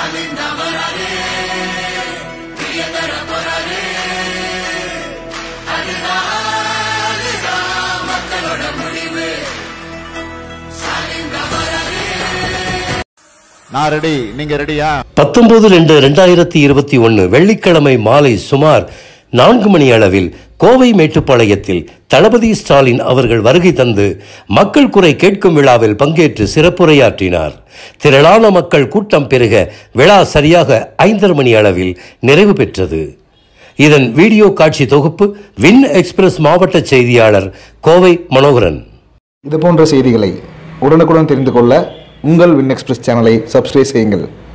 நான் ரெடி நீங்க ரெடியா பத்தொன்பது ரெண்டு ரெண்டாயிரத்தி இருபத்தி ஒன்று வெள்ளிக்கிழமை மாலை சுமார் நான்கு மணி அளவில் கோவை மேட்டுப்பாளையத்தில் தளபதி ஸ்டாலின் அவர்கள் வருகை தந்து மக்கள் குறை கேட்கும் விழாவில் பங்கேற்று சிறப்புரையாற்றினார் திரளான மக்கள் கூட்டம் பெருக விழா சரியாக ஐந்தரை மணி அளவில் நிறைவு பெற்றது இதன் வீடியோ காட்சி தொகுப்பு வின் எக்ஸ்பிரஸ் மாவட்ட செய்தியாளர் கோவை மனோகரன் இது போன்ற செய்திகளை உடனுக்குடன் தெரிந்து கொள்ள உங்கள் வின் எக்ஸ்பிரஸ் சேனலை சப்ஸ்கிரைப் செய்யுங்கள்